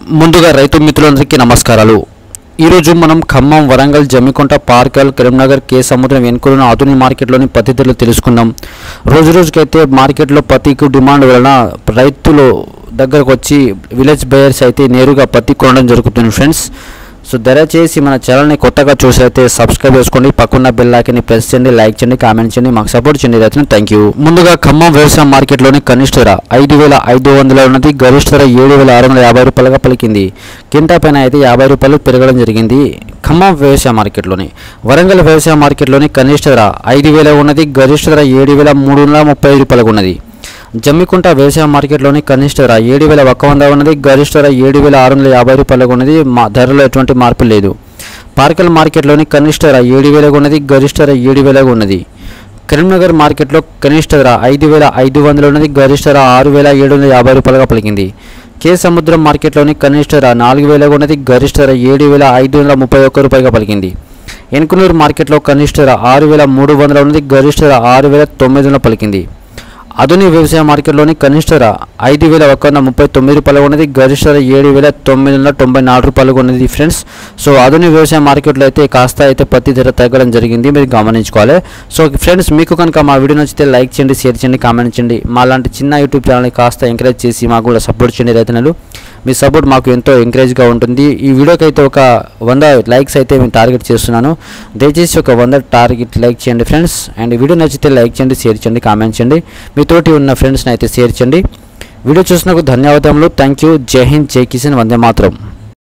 ముందుగా రైతు మిత్రులందరికీ నమస్కారాలు ఈరోజు మనం ఖమ్మం వరంగల్ జమ్మికుంట పార్కల్ కరీంనగర్ కే సముద్రం వెనుకలున్న ఆధునిక మార్కెట్లోని పత్తి ధరలు తెలుసుకుందాం రోజు రోజుకైతే మార్కెట్లో పత్తికి డిమాండ్ వలన రైతులు దగ్గరకు వచ్చి విలేజ్ బయర్స్ అయితే నేరుగా పత్తి కొనడం జరుగుతుంది ఫ్రెండ్స్ సో దయచేసి మన ఛానల్ని కొత్తగా చూసైతే సబ్స్క్రైబ్ చేసుకోండి పక్కన్న బెల్ ఐకన్ని ప్రెస్ చేయండి లైక్ చేయండి కామెంట్ చేయండి మాకు సపోర్ట్ చేయండి రైతులు థ్యాంక్ యూ ముందుగా ఖమ్మం వ్యవసాయ మార్కెట్లోని కనిష్ట ధర ఐదు వేల ఐదు వందల ఉన్నది గరిష్ట ధర ఏడు వేల ఆరు వందల యాభై రూపాయలుగా పలికింది కింటా పైన అయితే యాభై రూపాయలు పెరగడం జరిగింది ఖమ్మం వ్యవసాయ మార్కెట్లోని వరంగల్ వ్యవసాయ మార్కెట్లోని కనిష్ట ధర ఐదు వేల ఉన్నది గరిష్ట ధర ఏడు వేల మూడు వందల ముప్పై ఐదు రూపాయలకు ఉన్నది జమ్మికుంట వ్యవసాయ మార్కెట్లోని కనిష్ట ధర ఏడు వేల ఒక్క వంద ఉన్నది గరిష్ట ధర ఏడు వేల ఆరు వందల యాభై రూపాయలకు ఉన్నది మా ధరలో ఎటువంటి మార్పు లేదు పార్కల్ మార్కెట్లోని కనిష్ట ధర ఏడు వేలకు ఉన్నది గరిష్ట ధర ఏడు వేలకు ఉన్నది కరీంనగర్ మార్కెట్లో కనిష్ట ధర ఐదు వేల ఐదు వందలు ఉన్నది గరిష్ట ధర ఆరు వేల ఏడు వందల యాభై రూపాయలుగా పలికింది కే సముద్రం మార్కెట్లోని కనిష్ట ధర నాలుగు వేలకు ఉన్నది గరిష్ట ధర ఏడు వేల ఐదు వందల ముప్పై ఒక్క రూపాయలుగా పలికింది ఎన్కునూరు మార్కెట్లో కనిష్ట ధర ఆరు వేల మూడు వందల ఉన్నది గరిష్ట ధర ఆరు వేల తొమ్మిది వందల పలికింది ఆధునిక వ్యవసాయ మార్కెట్లోని కనిష్ట ధర ఐదు వేల ఒక వంద ముప్పై తొమ్మిది రూపాయలు ఉన్నది గరిష్ట ధర ఏడు వేల తొమ్మిది వందల తొంభై నాలుగు రూపాయలు ఉన్నది ఫ్రెండ్స్ సో ఆధునిక వ్యవసాయ మార్కెట్లో అయితే కాస్త అయితే పత్తి ధర తగ్గడం జరిగింది మీరు గమనించుకోవాలి సో ఫ్రెండ్స్ మీకు కనుక మా వీడియో నచ్చితే లైక్ చేయండి షేర్ చేయండి కామెంట్ చేయండి మా లాంటి చిన్న యూట్యూబ్ ఛానల్ని కాస్త ఎంకరేజ్ చేసి మాకు కూడా సపోర్ట్ చేయండి రైతులు మీ సపోర్ట్ మాకు ఎంతో ఎంకరేజ్గా ఉంటుంది ఈ వీడియోకి అయితే ఒక వంద లైక్స్ అయితే మేము టార్గెట్ చేస్తున్నాను దయచేసి ఒక వంద టార్గెట్ లైక్ చేయండి ఫ్రెండ్స్ అండ్ వీడియో నచ్చితే లైక్ చేయండి షేర్ చేయండి కామెంట్ చేయండి మీతోటి ఉన్న ఫ్రెండ్స్ని అయితే షేర్ చేయండి వీడియో చూసినందుకు ధన్యవాదములు థ్యాంక్ యూ జై హింద్ జై కిషన్ వందే మాత్రం